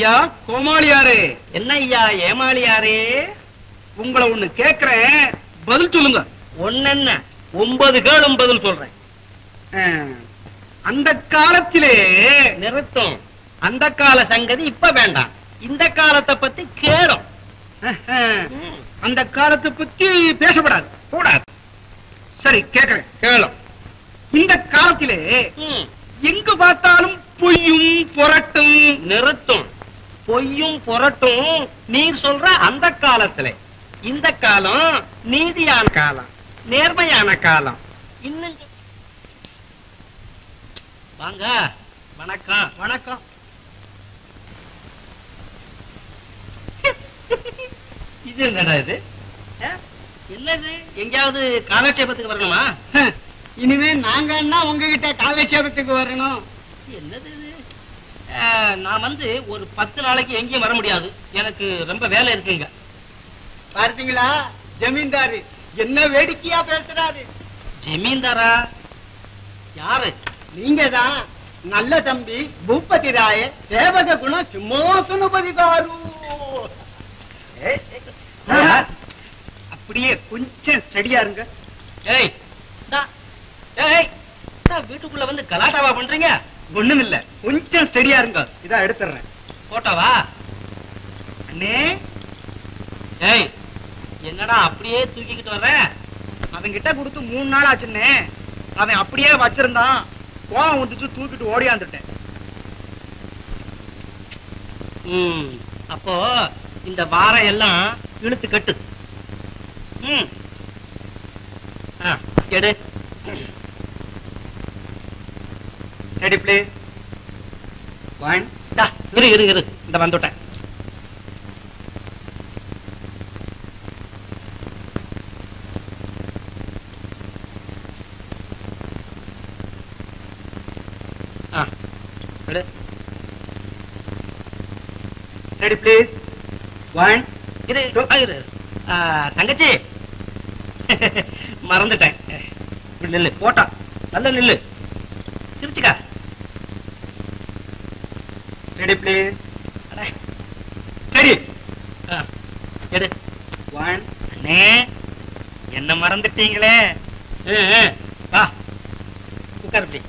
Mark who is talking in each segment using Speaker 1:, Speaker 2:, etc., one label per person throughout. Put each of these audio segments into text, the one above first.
Speaker 1: ஐயா கோமாளியாரே
Speaker 2: என்ன ஐயா ஏமாளியாரே
Speaker 1: உங்களை ஒண்ணு கேக்குறேன் பதில் சொல்லுங்க
Speaker 2: ஒன்னென்ன ஒன்பது கேளும் பதில் சொல்றேன்
Speaker 1: அஹ், அந்த காலத்திலே
Speaker 2: நிறுத்தும் அந்த கால சங்கதி இப்ப வேண்டாம் இந்த காலத்தை பத்தி கேளும்
Speaker 1: அஹ், அந்த காலத்தை பத்தி பேசப்படாது
Speaker 2: கூடாது
Speaker 1: சரி கேக்குறேன்
Speaker 2: கேளும்
Speaker 1: இந்த காலத்திலே
Speaker 2: ம்,
Speaker 1: எங்கு பார்த்தாலும் பொய்யும் புரட்டும்
Speaker 2: நிறுத்தும் பொய்யும் புரட்டும் நீர் சொல்ற அந்த காலத்துல இந்த காலம் நீதியான காலம் நேர்மையான காலம் இன்னும் சொ- வாங்க வணக்கம்
Speaker 1: வணக்கம்
Speaker 2: இது என்னடா இது ஆ? என்னது எங்கேயாவது காலட்சேபத்துக்கு வரணுமா
Speaker 1: அஹ், இனிமே நாங்க என்ன உங்ககிட்ட காலட்சேபத்துக்கு வரணும்
Speaker 2: என்னது இது ஆ, நான் வந்து ஒரு பத்து நாளைக்கு எங்கேயும் வர முடியாது எனக்கு ரொம்ப வேலை இருக்குங்க
Speaker 1: பார்த்தீங்களா ஜமீன்தாரு என்ன வேடிக்கையா பேசுறாரு
Speaker 2: ஜமீன்தாரா யாரு
Speaker 1: நீங்க தான் நல்ல தம்பி பூபதி ராய சேவக குண சிம்மாசனபதி காரு அப்படியே கொஞ்சம் ஸ்டடியா இருங்க
Speaker 2: ஏய் இந்தா. ஏய் இந்தா வீட்டுக்குள்ள வந்து கலாட்டாவா பண்றீங்க
Speaker 1: ஒண்ணும் இல்ல கொஞ்சம் ஸ்டடியா இருங்க இதா எடுத்துறேன்
Speaker 2: போட்டோவா
Speaker 1: அண்ணே
Speaker 2: ஏய் என்னடா அப்படியே தூக்கிக்கிட்டு வர்ற
Speaker 1: அவன் கிட்ட கொடுத்து மூணு நாள் ஆச்சுன்னே அவன் அப்படியே வச்சிருந்தான் கோவம் வந்துச்சு தூக்கிட்டு ஓடியாந்துட்டேன்
Speaker 2: ம் அப்போ இந்த வாரம் எல்லாம் இழுத்து கட்டு ம் ஆ, எடு
Speaker 1: ரெடி பிளே ஒன்
Speaker 2: இந்தா, இரு இரு இரு இந்த வந்துட்டேன் ஆ, எடு.
Speaker 1: ரெடி பிளீஸ் ஒன்
Speaker 2: இரு ஆ, இரு ஆ, தங்கச்சி மறந்துட்டேன் இப்படி நில்லு போட்டா நல்ல நில்லு சிரிச்சுக்கா
Speaker 1: ரெடி பிளீஸ்
Speaker 2: அட,
Speaker 1: ரெடி
Speaker 2: ஆ, எடு
Speaker 1: ஒன்
Speaker 2: அண்ணே என்ன மறந்துட்டீங்களே ஆ, ஆ, வா உட்கார் இப்படி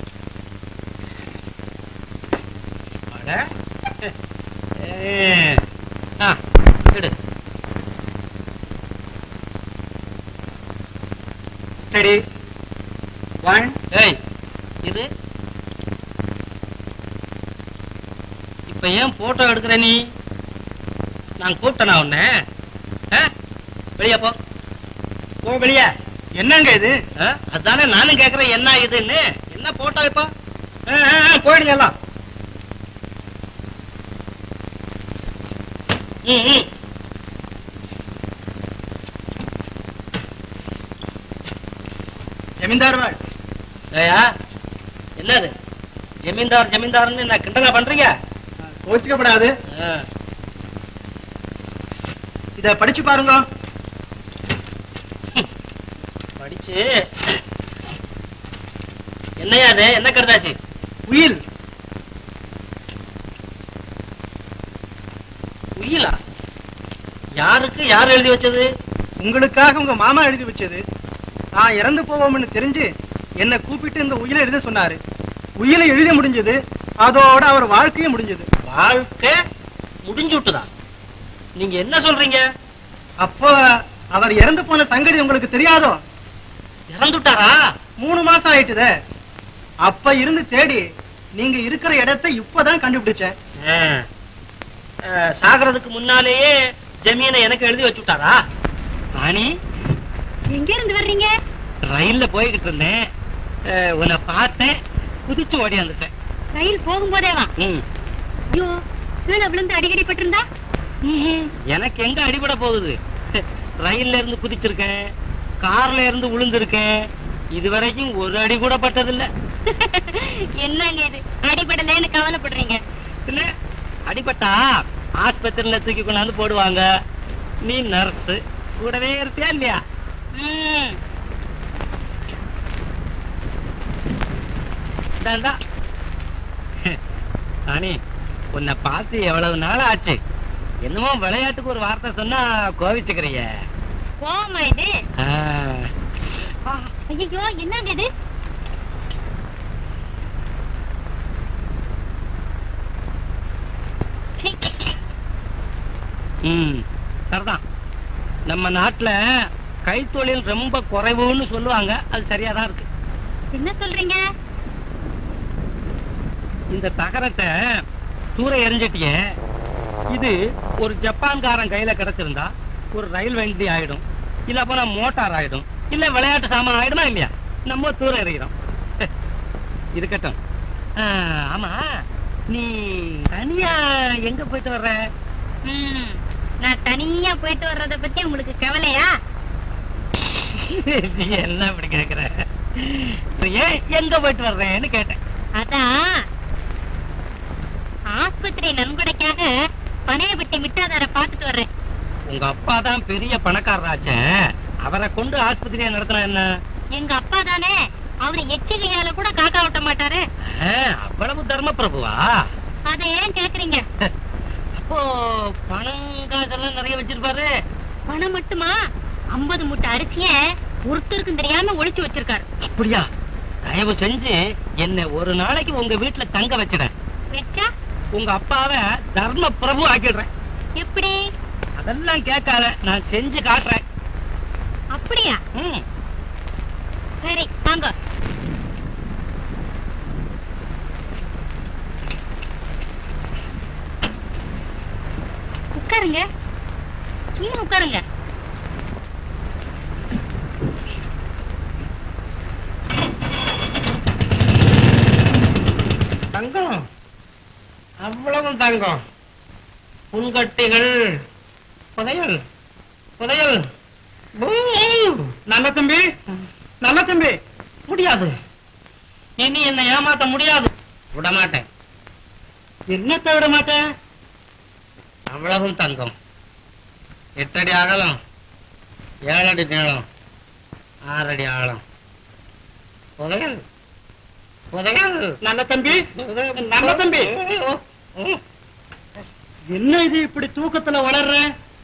Speaker 2: அட. ஏ, ஆ, எடு
Speaker 1: ரெடி ஒன்
Speaker 2: ஏய் இது இப்ப ஏன் போட்டோ எடுக்கிற நீ நான் கூப்பிட்டனா உன்ன வெளிய போ போ வெளிய
Speaker 1: என்னங்க இது
Speaker 2: ஆ, அதானே நானும் கேக்குறேன் என்ன இதுன்னு என்ன போட்டோ இப்போ ஆ, ஆ, ஆ, போயிடுங்க எல்லாம் ம், ம்.
Speaker 1: ஜமீன்தார் வாழ்
Speaker 2: ஏய்யா, என்னது ஜமீன்தார் ஜமீன்தார்னு நான் கிண்டலா பண்றீங்க
Speaker 1: கோச்சிக்கப்படாது
Speaker 2: ஆ.
Speaker 1: இத படிச்சு பாருங்க
Speaker 2: படிச்சு என்னையா அது என்ன கருதாச்சு
Speaker 1: உயில்
Speaker 2: உயிலா யாருக்கு யார் எழுதி வச்சது
Speaker 1: உங்களுக்காக உங்க மாமா எழுதி வச்சது நான் இறந்து போவோம்னு தெரிஞ்சு என்ன கூப்பிட்டு இந்த உயிலை எழுத சொன்னாரு உயிலை எழுத முடிஞ்சது அதோட அவர் வாழ்க்கையும் முடிஞ்சது
Speaker 2: வாழ்க்கை முடிஞ்சு விட்டுதா நீங்க என்ன சொல்றீங்க
Speaker 1: அப்போ அவர் இறந்து போன சங்கதி உங்களுக்கு தெரியாதோ
Speaker 2: இறந்துட்டாரா
Speaker 1: மூணு மாசம் ஆயிட்டுதே அப்ப இருந்து தேடி நீங்க இருக்கிற இடத்தை இப்பதான் கண்டுபிடிச்சேன்
Speaker 2: ஆ. ஆ, சாகறதுக்கு முன்னாலேயே ஜமீனை எனக்கு எழுதி வச்சுட்டாரா ராணி
Speaker 3: எங்க இருந்து வர்றீங்க
Speaker 2: ரயில்ல போய்கிட்டு இருந்தேன் ஆ, உன்னை பார்த்தேன் குதிச்சு ஓடியாந்துட்டேன்
Speaker 3: ரயில் போகும்போதே வா
Speaker 2: ம்
Speaker 3: ஐயோ கீழே விழுந்து அடிக்கடி பட்டிருந்தா
Speaker 2: ம்ஹும். எனக்கு எங்க அடிபட போகுது ரயில்ல இருந்து குதிச்சிருக்கேன் கார்ல இருந்து விழுந்திருக்கேன் இதுவரைக்கும் ஒரு அடி கூட பட்டதில்ல
Speaker 3: என்னங்க இது அடிபடலைன்னு கவலைப்படுறீங்க
Speaker 2: இல்ல அடிபட்டா ஆஸ்பத்திரியில தூக்கி கொண்டாந்து போடுவாங்க நீ நர்ஸ் கூடவே இருப்பியா இல்லையா
Speaker 3: ம்,
Speaker 2: இந்தாண்டா. ராணி உன்னை பார்த்து எவ்வளவு நாள் ஆச்சு என்னமோ விளையாட்டுக்கு ஒரு வார்த்தை சொன்னா கோவிச்சுக்கிறிய
Speaker 3: கோவமா இது ஐயோ என்னங்க இது
Speaker 2: ம் சரிதான் நம்ம நாட்டுல கைத்தொழில் ரொம்ப குறைவுன்னு சொல்லுவாங்க அது சரியாதான் இருக்கு
Speaker 3: என்ன சொல்றீங்க
Speaker 2: இந்த தகரத்தை தூர எரிஞ்சிட்டியே இது ஒரு ஜப்பான்காரன் கையில கிடைச்சிருந்தா ஒரு ரயில் வண்டி ஆயிடும் இல்ல போனா மோட்டார் ஆயிடும் இல்ல விளையாட்டு சாமான் ஆயிடுமா இல்லையா நம்ம தூர எறிகிறோம் இருக்கட்டும் ஆ, ஆமா நீ தனியா எங்க போயிட்டு வர்ற
Speaker 3: ம், நான் தனியா போயிட்டு வர்றத பத்தி உங்களுக்கு கவலையா
Speaker 2: நீ என்ன அப்படி கேக்குற ஏன் எங்க போயிட்டு வர்றேன்னு கேட்டேன்
Speaker 3: அதான் ஆஸ்பத்திரி நன்கொடைக்காக பனையப்பட்டி மிட்டாதார பாத்துட்டு வர்றேன்
Speaker 2: உங்க அப்பா தான் பெரிய பணக்காரராச்சே அவரை கொண்டு ஆஸ்பத்திரியா நடத்தினா என்ன
Speaker 3: எங்க அப்பா தானே அவரு எச்சரிக்கையால கூட காக்கா ஓட்ட மாட்டாரு
Speaker 2: ஆ, அவ்வளவு தர்ம பிரபுவா
Speaker 3: அதை ஏன் கேக்குறீங்க
Speaker 2: அப்போ பணம் காசெல்லாம் நிறைய வச்சிருப்பாரு
Speaker 3: பணம் மட்டுமா ஐம்பது மூட்டை அரிசிய ஒருத்தருக்கும் தெரியாம ஒளிச்சு வச்சிருக்காரு
Speaker 2: அப்படியா தயவு செஞ்சு என்ன ஒரு நாளைக்கு உங்க வீட்டுல தங்க வச்சிட
Speaker 3: வச்சா
Speaker 2: உங்க அப்பாவை தர்ம பிரபு ஆக்கிடுறேன்
Speaker 3: எப்படி
Speaker 2: அதெல்லாம் கேட்காத நான் செஞ்சு காட்டுறேன்
Speaker 3: அப்படியா
Speaker 2: ம்.
Speaker 3: சரி வாங்க உட்காருங்க கீழே உட்காருங்க
Speaker 2: தங்கம் அவ்வளவு தங்கம் புல்கட்டிகள் புதையல் புதையல் ஊ!
Speaker 1: நல்ல தம்பி நல்ல தம்பி
Speaker 2: முடியாது இனி என்னை ஏமாத்த முடியாது விட மாட்டேன்
Speaker 1: என்னத்த விட மாட்டேன்
Speaker 2: அவ்வளவும் தங்கம் எட்டடி அகலம் ஏழடி நீளம் ஆறடி ஆழம் புதையல் புதையல்
Speaker 1: நல்ல தம்பி நல்ல தம்பி என்ன இது இப்படி தூக்கத்துல வளர்ற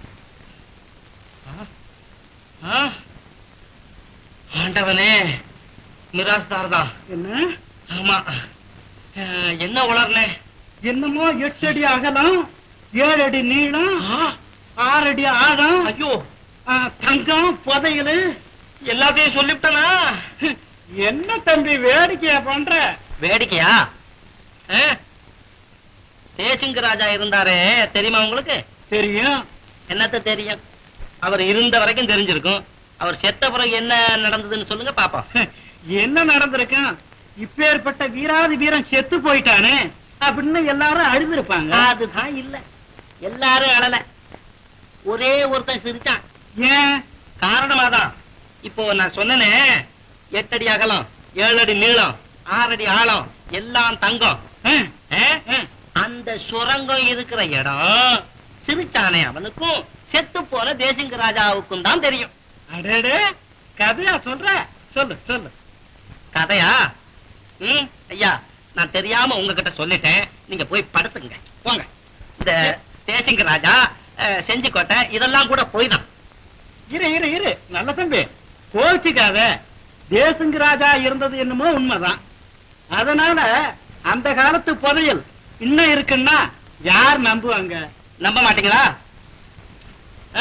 Speaker 2: ஆ? ஆண்டவனே மிராஸ்தார் தான்
Speaker 1: என்ன
Speaker 2: ஆமா அஹ், என்ன உளர்னே
Speaker 1: என்னமோ எட்டு அடி அகலம் ஏழு அடி நீளம் ஆறு அடி ஆழம்
Speaker 2: ஐயோ
Speaker 1: ஆ, தங்கம் புதையலு
Speaker 2: எல்லாத்தையும் சொல்லிவிட்டனா
Speaker 1: என்ன தம்பி வேடிக்கையா பண்ற
Speaker 2: வேடிக்கையா ஆ? தேசிங்க ராஜா இருந்தாரே தெரியுமா உங்களுக்கு
Speaker 1: தெரியும்
Speaker 2: என்னத்த தெரியும் அவர் இருந்த வரைக்கும் தெரிஞ்சிருக்கும் அவர் செத்த பிறகு என்ன நடந்ததுன்னு சொல்லுங்க பாப்போம்
Speaker 1: என்ன நடந்திருக்கும் இப்பேற்பட்ட வீராதி வீரன் செத்து போயிட்டானே அப்படின்னு எல்லாரும் அழுதுருப்பாங்க
Speaker 2: அதுதான் இல்ல எல்லாரும் அழல ஒரே ஒருத்தன் சிரிச்சான்
Speaker 1: ஏன்
Speaker 2: காரணமாதான் இப்போ நான் சொன்னனே எட்டடி அகலம் ஏழு அடி நீளம் ஆறடி ஆழம் எல்லாம் தங்கம்
Speaker 1: ஆ,
Speaker 2: ஆ?
Speaker 1: ஆ.
Speaker 2: அந்த சுரங்கம் இருக்கிற இடம் சிரிச்சானே அவனுக்கும் செத்து போன தேசிங்க ராஜாவுக்கும் தான் தெரியும்
Speaker 1: அடடே கதையா சொல்ற சொல்லு சொல்லு
Speaker 2: கதையா ம் ஐயா நான் தெரியாம உங்ககிட்ட சொல்லிட்டேன் நீங்க போய் படுத்துங்க போங்க இந்த தேசிங்க ராஜா அஹ், செஞ்சிக்கோட்டை இதெல்லாம் கூட போய் தான்
Speaker 1: இரு இரு இரு நல்ல தம்பி கோச்சிக்காத தேசுங்க ராஜா இருந்தது என்னமோ உண்மைதான் அதனால அந்த காலத்து புதையல் இன்னும் இருக்குன்னா யார் நம்புவாங்க
Speaker 2: நம்ப மாட்டீங்களா ஆ?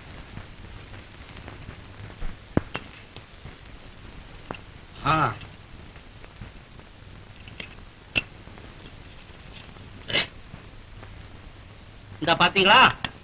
Speaker 2: ஆ. இந்த பாத்தீங்களா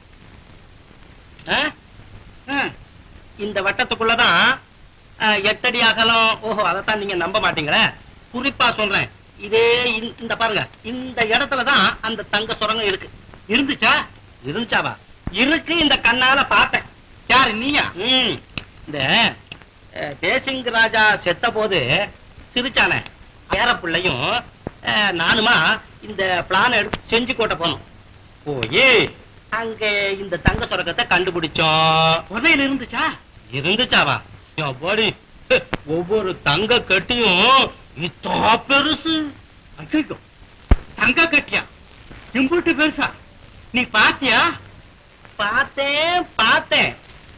Speaker 2: ஆ?
Speaker 1: ஆ,
Speaker 2: இந்த வட்டத்துக்குள்ளதான் ஆ, எட்டடி அகலம் ஓஹோ அதைத்தான் நீங்க நம்ப மாட்டீங்களே குறிப்பா சொல்றேன் இதே இந்த- இந்த பாருங்க இந்த இடத்துலதான் அந்த தங்க சுரங்கம் இருக்கு
Speaker 1: இருந்துச்சா
Speaker 2: இருந்துச்சாவா இருக்கு இந்த கண்ணால பார்த்தேன்
Speaker 1: யாரு நீயா
Speaker 2: ம். இந்த அஹ், தேசிங் ராஜா செத்த போது சிரிச்சானே பேர பிள்ளையும் அஹ், நானுமா இந்த பிளான் எடுத்து செஞ்சு கோட்டை போனோம் போய் அங்க இந்த தங்க சுரங்கத்தை கண்டுபிடிச்சோம்
Speaker 1: புதையல் இருந்துச்சா
Speaker 2: இருந்துச்சாவா போடி ஒவ்வொரு தங்க கட்டியும் இத்தா பெருசு
Speaker 1: ஐயோ தங்க கட்டியா இம்புட்டு பெருசா நீ பாத்தியா
Speaker 2: பார்த்தேன் பார்த்தேன்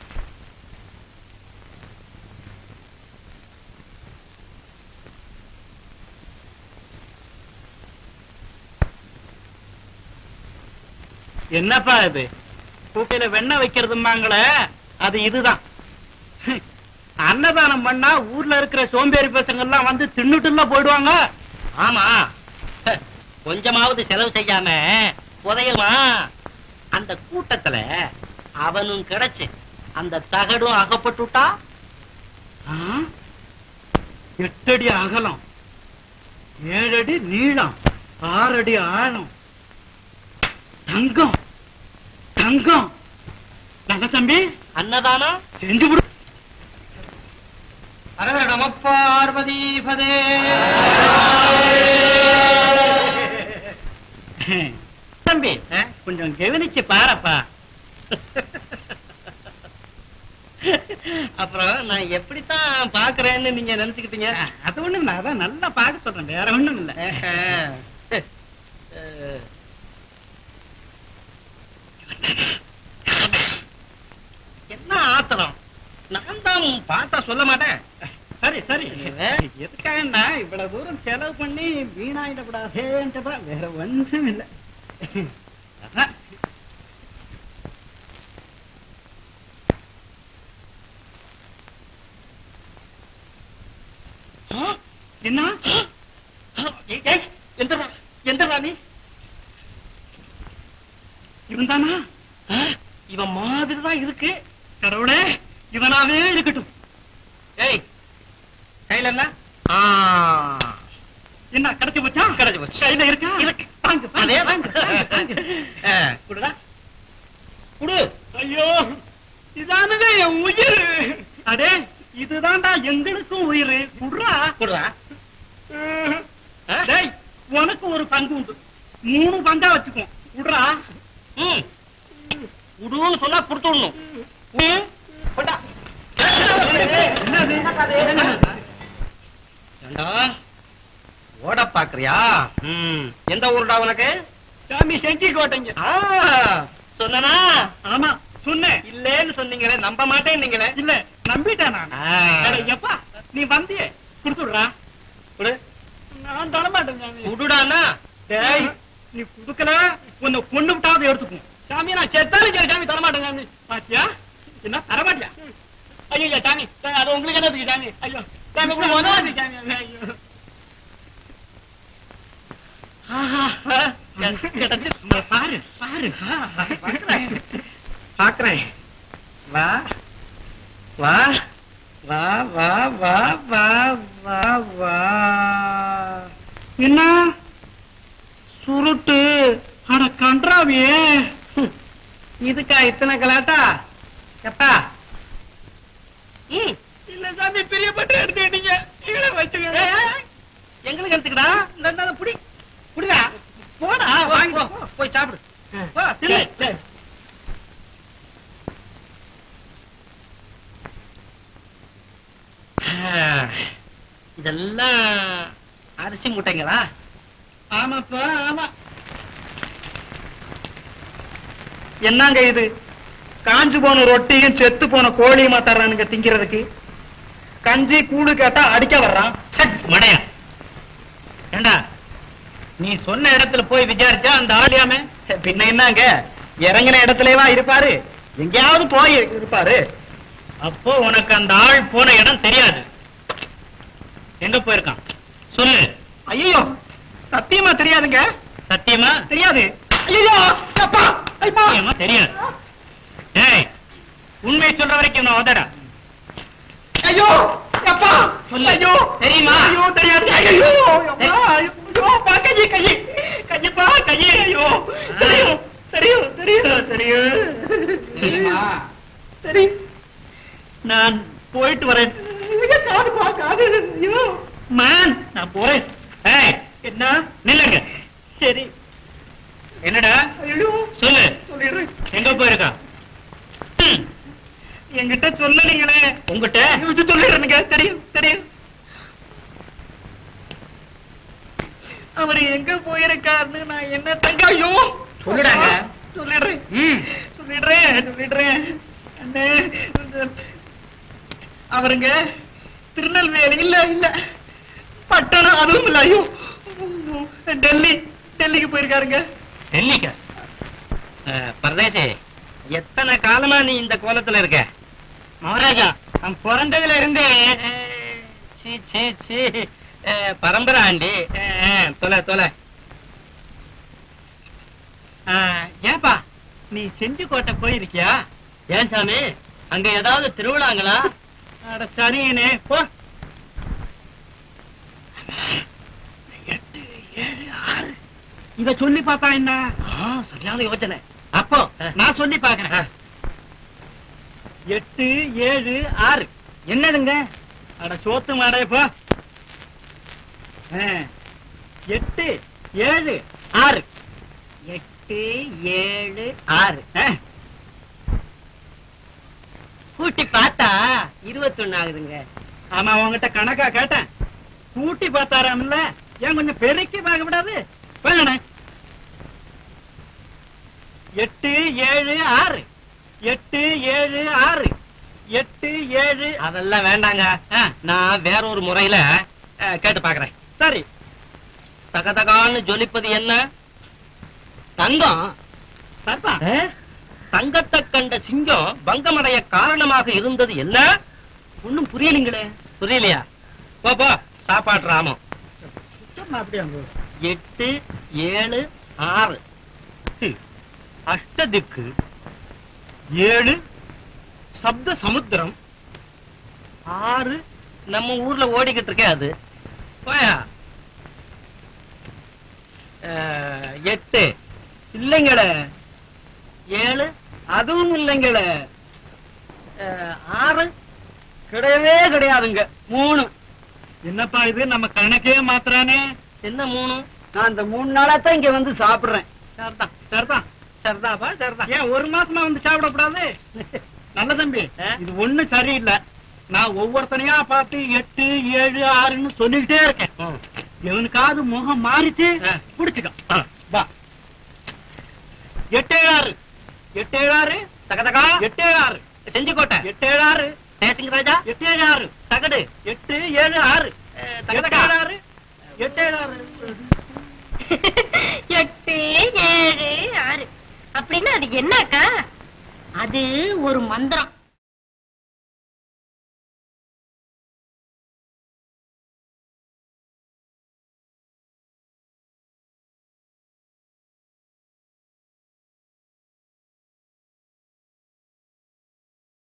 Speaker 1: என்னப்பா இது கூக்கையில வெண்ணெய் வைக்கிறதுமாங்களே அது இதுதான் அன்னதானம் பண்ணா ஊர்ல இருக்கிற சோம்பேறி பசங்க எல்லாம் வந்து தின்னுட்டுல போயிடுவாங்க
Speaker 2: ஆமா கொஞ்சமாவது செலவு செய்யாம புதையமா அந்த கூட்டத்துல அவனும் கிடைச்சு அந்த தகடும் அகப்பட்டுட்டா
Speaker 1: ஆ? எட்டடி அகலம் ஏழடி நீளம் ஆறடி ஆழம் தங்கம் தங்கம் தங்க தம்பி
Speaker 2: அன்னதானம்
Speaker 1: செஞ்சு விடு நம பார்வதி பதே தம்பி கொஞ்சம் கவனிச்சு பாரப்பா
Speaker 2: அப்புறம் நான் எப்படித்தான் பாக்குறேன்னு நீங்க நினைச்சுக்கிட்டீங்க
Speaker 1: அது ஒண்ணும் இல்ல அதான் நல்லா பார்க்க சொல்றேன் வேற ஒண்ணும் இல்ல
Speaker 2: அஹ், என்ன ஆத்திரம் நான் தான் பார்த்தா சொல்ல மாட்டேன்
Speaker 1: சரி சரி எதுக்காகன்னா இவ்வளவு தூரம் செலவு பண்ணி வீணாயிடக்கூடாதேன்றதா வேற ஒன்றும் இல்ல அதான். ஆ, என்ன
Speaker 2: ஏய், ஏய், எந்திரா எந்திரா நீ
Speaker 1: இவன் தானா
Speaker 2: இவன் மாதிரி தான் இருக்கு
Speaker 1: கடவுளே இவனாவே இருக்கட்டும்
Speaker 2: ஏய் கையில என்ன ஆ,
Speaker 1: என்ன கிடைச்சு போச்சா
Speaker 2: கிடைச்சு போச்சு.
Speaker 1: கையில இருக்கா
Speaker 2: இருக்கு.
Speaker 1: வாங்க, வாங்க,
Speaker 2: அதே
Speaker 1: வாங்க, வாங்க, வாங்க.
Speaker 2: ஆ, குடுடா குடு
Speaker 1: ஐயோ இதானதே என் உயிர் அடே இதுதான்டா எங்களுக்கும் உயிர் குடுறா
Speaker 2: குடுடா ஆ?
Speaker 1: டேய் உனக்கு ஒரு பங்கு உண்டு மூணு பங்கா வச்சுக்குவோம் குடுறா
Speaker 2: ம் குடுன்னு சொன்னா கொடுத்து விடணும் ம், கொண்டா.
Speaker 1: என்னது
Speaker 2: ஏண்டா ஓட பாக்குறியா ம் எந்த ஊருடா உனக்கு
Speaker 1: சாமி செஞ்சி கோட்டைங்க
Speaker 2: ஆ, சொன்னனா
Speaker 1: ஆமா சொன்னேன்
Speaker 2: இல்லேன்னு சொன்னீங்களே நம்ப மாட்டேன் நீங்களே
Speaker 1: இல்ல நம்பிட்டேன் நான்
Speaker 2: ஆ.
Speaker 1: அட, எப்பா நீ வந்தியே குடுத்துடுறா
Speaker 2: குடு
Speaker 1: நான் தர மாட்டேன் சாமி
Speaker 2: குடுடானா
Speaker 1: டேய் நீ குடுக்கல உன்னை கொண்டு விட்டாவது எடுத்துக்கும் சாமி நான் செத்தாலும் சரி சாமி தர மாட்டேன் சாமி பாத்தியா என்ன தர மாட்டியா ஐயோ சாமி சாமி, அது உங்களுக்கு என்ன இருக்கு சாமி ஐயோ சாமி கூட உதவாது சாமி ஐயோ
Speaker 2: கிடச்சு
Speaker 1: இங்க பாரு பாரு ஆ, பாக்குறேன்.
Speaker 2: பாக்குறேன் வா வா வா வா வா வா வா வா
Speaker 1: என்ன சுருட்டு அட கன்றாவியே
Speaker 2: இதுக்கா இத்தனை கலாட்டா எப்பா ம்
Speaker 1: இல்ல சாமி பிரியப்பட்டு எடுத்துக்கிட்டீங்க கீழே வச்சுக்க
Speaker 2: எங்களுக்கு எடுத்துக்கடா இந்த இந்த புடி புடிடா
Speaker 1: போடா
Speaker 2: வாங்கி
Speaker 1: வாங்கி
Speaker 2: போ போய் சாப்பிடு போ, தின்னு. ஆ, இதெல்லாம் அரிசி மூட்டைங்களா
Speaker 1: ஆமாப்பா ஆமா என்னங்க இது காஞ்சு போன ரொட்டியும் செத்து போன கோழியுமா தர்றானுங்க திங்கிறதுக்கு கஞ்சி கூடு கேட்டா அடிக்க வர்றான்
Speaker 2: சட், மடையா ஏண்டா நீ சொன்ன இடத்துல போய் விசாரிச்சா அந்த ஆளியாமே
Speaker 1: பின்ன என்னங்க இறங்கின இடத்துலயேவா இருப்பாரு எங்கேயாவது போய் இருப்பாரு
Speaker 2: அப்போ உனக்கு அந்த ஆள் போன இடம் தெரியாது எங்க போயிருக்கான் சொல்லு
Speaker 1: ஐயோ சத்தியமா தெரியாதுங்க
Speaker 2: சத்தியமா
Speaker 1: தெரியாது ஐயோ அப்பா ஐப்பா
Speaker 2: சத்தியமா தெரியாது டேய் உண்மை சொல்ற வரைக்கும் நான் உதடா
Speaker 1: ஐயோ அப்பா
Speaker 2: சொல்லு.
Speaker 1: ஐயோ
Speaker 2: தெரியுமா?
Speaker 1: ஐயோ தெரியாது ஐயோ அப்பா, ஐயோ பா கையி கையி கையப்பா கையி ஐயோ தெரியும் தெரியும் தெரியும் தெரியும் தெரியும் நான் போயிட்டு வரேன் காது பா காது ஐயோ
Speaker 2: மேன் நான் போறேன் ஏய்
Speaker 1: என்ன
Speaker 2: நில்லுங்க
Speaker 1: சரி
Speaker 2: என்னடா
Speaker 1: ஐயோ
Speaker 2: சொல்லு
Speaker 1: சொல்லிடுறேன்
Speaker 2: எங்க போயிருக்கான் ம்,
Speaker 1: என்கிட்ட சொல்லலீங்களே
Speaker 2: உங்கிட்ட
Speaker 1: வச்சு சொல்லிடுறேனுங்க தெரியும் தெரியும் அவர் எங்க போயிருக்காருன்னு நான் என்ன தங்க ஐயோ
Speaker 2: சொல்லுடாங்க.
Speaker 1: சொல்லிடுறேன்
Speaker 2: ம்.
Speaker 1: சொல்லிடுறேன் சொல்லிடுறேன் அண்ணே, அவருங்க திருநெல்வேலி இல்ல இல்ல பட்டணம் அதுவும் இல்ல ஐயோ டெல்லி டெல்லிக்கு போயிருக்காருங்க
Speaker 2: டெல்லிக்கா அஹ், பரதேசி எத்தனை காலமா நீ இந்த கோலத்துல இருக்க மகாராஜா நான் பிறந்ததுல இருந்தே அஹ், சீ சீ சீ அஹ், பரம்பரை ஆண்டி அஹ், அஹ், தொலை தொலை அஹ், ஏப்பா நீ செஞ்சிக்கோட்டை போயிருக்கியா ஏன் சாமி அங்க ஏதாவது திருவிழாங்களா அட சரினே போ
Speaker 1: இத சொல்லி பார்த்தா என்ன
Speaker 2: ஆ, சரியான யோசனை அப்போ
Speaker 1: நான் சொல்லி பாக்குறேன் எட்டு ஏழு ஆறு என்னதுங்க அட சோத்து மாடே போ ஆ, எட்டு ஏழு ஆறு
Speaker 2: எட்டு ஏழு ஆறு
Speaker 1: ஆ,
Speaker 2: கூட்டி பார்த்தா இருபத்தொன்னு ஆகுதுங்க
Speaker 1: ஆமா உங்ககிட்ட கணக்கா கேட்டேன் கூட்டி பார்த்தாராம்ல ஏன் கொஞ்சம் பெருக்கி பார்க்க விடாது வாங்கண்ணே எட்டு ஏழு ஆறு எட்டு ஏழு ஆறு எட்டு ஏழு
Speaker 2: அதெல்லாம் வேண்டாங்க
Speaker 1: ஆ,
Speaker 2: நான் வேற ஒரு முறையில அஹ், கேட்டு பாக்குறேன்
Speaker 1: சரி
Speaker 2: தகதகான்னு ஜொலிப்பது என்ன தங்கம்
Speaker 1: சரிப்பா
Speaker 2: தங்கத்தை கண்ட சிங்கம் பங்கமடைய காரணமாக இருந்தது என்ன
Speaker 1: ஒண்ணும் புரியலீங்களே
Speaker 2: புரியலையா போ போ சாப்பாட்டு ராமம்
Speaker 1: சுத்தமா அப்படியே அங்க.
Speaker 2: எட்டு ஏழு ஆறு ஹம். அஷ்டதிக்கு ஏழு சப்த சமுத்திரம் ஆறு நம்ம ஊர்ல ஓடிக்கிட்டு இருக்கே அது போயா அஹ், எட்டு இல்லைங்களே ஏழு அதுவும் இல்லைங்களே அஹ், ஆறு கிடையவே கிடையாதுங்க மூணு
Speaker 1: என்னப்பா இது நம்ம கணக்கே மாத்துறானே
Speaker 2: என்ன மூணு
Speaker 1: நான் இந்த மூணு நாளா தான் இங்க வந்து சாப்பிடுறேன்
Speaker 2: சரிதான்
Speaker 1: சரிதான்
Speaker 2: சரிதாப்பா சரிதான்
Speaker 1: ஏன் ஒரு மாசமா வந்து சாப்பிடக்கூடாது நல்ல தம்பி
Speaker 2: ஆ?
Speaker 1: இது ஒண்ணு சரியில்லை நான் ஒவ்வொருத்தனையா பார்த்து எட்டு ஏழு ஆறுன்னு சொல்லிக்கிட்டே இருக்கேன்
Speaker 2: ம்.
Speaker 1: எவனுக்காவது முகம் மாறிச்சு
Speaker 2: ஆ.
Speaker 1: புடிச்சுக்க
Speaker 2: ஆ.
Speaker 1: வா எட்டு ஏழு ஆறு எட்டு ஏழு ஆறு
Speaker 2: தகதகா
Speaker 1: எட்டு ஏழு ஆறு
Speaker 2: செஞ்சிக்கோட்டை
Speaker 1: எட்டு ஏழு ஆறு
Speaker 2: தேசிங்க ராஜா
Speaker 1: எட்டு ஏழு ஆறு
Speaker 2: தகடு
Speaker 1: எட்டு ஏழு ஆறு
Speaker 2: அஹ்,
Speaker 1: எட்டு
Speaker 2: தகதகா
Speaker 1: ஏழு ஆறு எட்டு ஏழு ஆறு
Speaker 3: எட்டு ஏழு ஆறு அப்படின்னா அது என்னக்கா அது ஒரு மந்திரம்